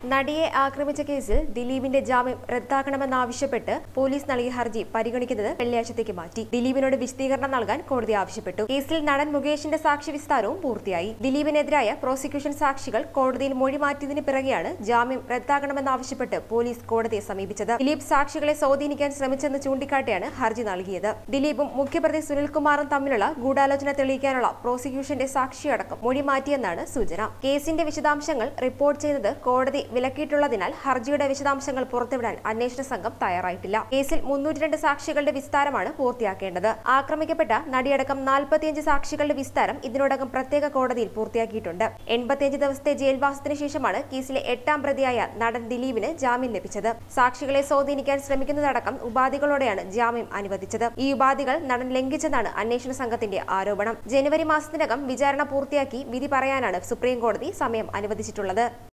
നടിയെ ആക്രമിച്ച കേസിൽ ദിലീപിന്റെ ജാമ്യം റദ്ദാക്കണമെന്നാവശ്യപ്പെട്ട് പോലീസ് നൽകിയ ഹർജി പരിഗണിക്കുന്നത് വെള്ളിയാഴ്ചത്തേക്ക് മാറ്റി ദിലീപിനോട് വിശദീകരണം നൽകാൻ കോടതി ആവശ്യപ്പെട്ടു കേസിൽ നടൻ മുകേഷിന്റെ സാക്ഷി വിസ്താരവും പൂർത്തിയായി ദിലീപിനെതിരായ പ്രോസിക്യൂഷൻ സാക്ഷികൾ കോടതിയിൽ മൊഴി മാറ്റിയതിന് പിറകെയാണ് ജാമ്യം റദ്ദാക്കണമെന്നാവശ്യപ്പെട്ട് പോലീസ് കോടതിയെ സമീപിച്ചത് ദിലീപ് സാക്ഷികളെ സ്വാധീനിക്കാൻ ശ്രമിച്ചെന്ന് ചൂണ്ടിക്കാട്ടിയാണ് ഹർജി നൽകിയത് ദിലീപും മുഖ്യപ്രതി സുനിൽകുമാറും തമ്മിലുള്ള ഗൂഢാലോചന തെളിയിക്കാനുള്ള പ്രോസിക്യൂഷന്റെ സാക്ഷിയടക്കം മൊഴി മാറ്റിയെന്നാണ് സൂചന കേസിന്റെ വിശദാംശങ്ങൾ റിപ്പോർട്ട് ചെയ്യുന്നത് കോടതി വിലക്കിയിട്ടുള്ളതിനാൽ ഹർജിയുടെ വിശദാംശങ്ങൾ പുറത്തുവിടാൻ അന്വേഷണ സംഘം തയ്യാറായിട്ടില്ല കേസിൽ മുന്നൂറ്റി സാക്ഷികളുടെ വിസ്താരമാണ് പൂർത്തിയാക്കേണ്ടത് ആക്രമിക്കപ്പെട്ട നടിയടക്കം നാൽപ്പത്തിയഞ്ച് സാക്ഷികളുടെ വിസ്താരം ഇതിനോടകം പ്രത്യേക കോടതിയിൽ പൂർത്തിയാക്കിയിട്ടുണ്ട് എൺപത്തിയഞ്ച് ദിവസത്തെ ജയിൽവാസത്തിന് ശേഷമാണ് കേസിലെ എട്ടാം പ്രതിയായ നടൻ ദിലീപിന് ജാമ്യം ലഭിച്ചത് സാക്ഷികളെ സ്വാധീനിക്കാൻ ശ്രമിക്കുന്നതടക്കം ഉപാധികളോടെയാണ് ജാമ്യം അനുവദിച്ചത് ഈ ഉപാധികൾ നടൻ ലംഘിച്ചെന്നാണ് അന്വേഷണ സംഘത്തിന്റെ ആരോപണം ജനുവരി മാസത്തിനകം വിചാരണ പൂർത്തിയാക്കി വിധി പറയാനാണ് സുപ്രീം കോടതി സമയം അനുവദിച്ചിട്ടുള്ളത്